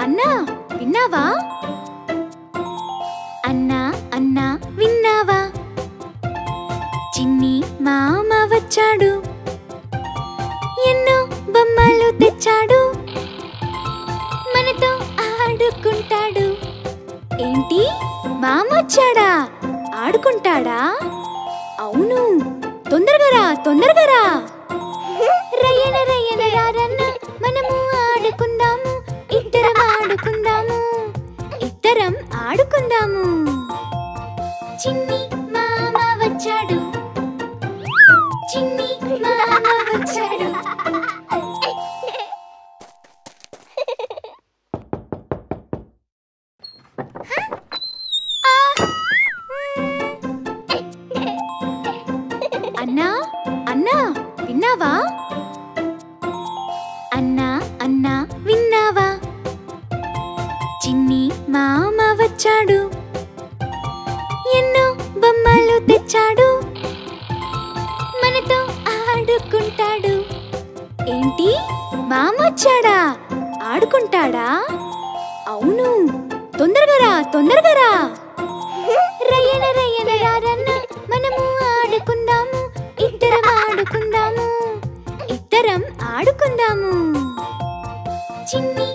అన్నా విన్నావా అన్నా అన్నా విన్నావా చిన్ని మామ వచ్చాడు ఎన్నో బొమ్మలు తెచ్చాడు మనతో ఆడుకుంటాడు ఏంటి మామ వచ్చాడా ఆడుకుంటాడా అవును తొందరగా రా తొందరగా రా రయ్యన రయ్యన రారన్న మనము ఆడుకుందాము ఇద్దరం ఆడుకుందాము ఇద్దరం ఆడుకుందాము చిన్ని మామ వచ్చాడు చిన్ని మామ వచ్చాడు అన్నా అన్నా విన్నావా అన్నా అన్నా విన్నావా చిన్ని మామ వచ్చాడు ఎన్నో బొమ్మలు తెచ్చాడు మనతో ఆడుకుంటాడు ఏంటి మామ వచ్చాడా ఆడుకుంటాడా అవును తొందరగా రా తొందరగా రా రయ్యన రయ్యన రారన్న మనము ఆడుకుందాము ఇద్దరం ఆడుకుందాము ఇద్దరం ఆడుకుందాము చిన్ని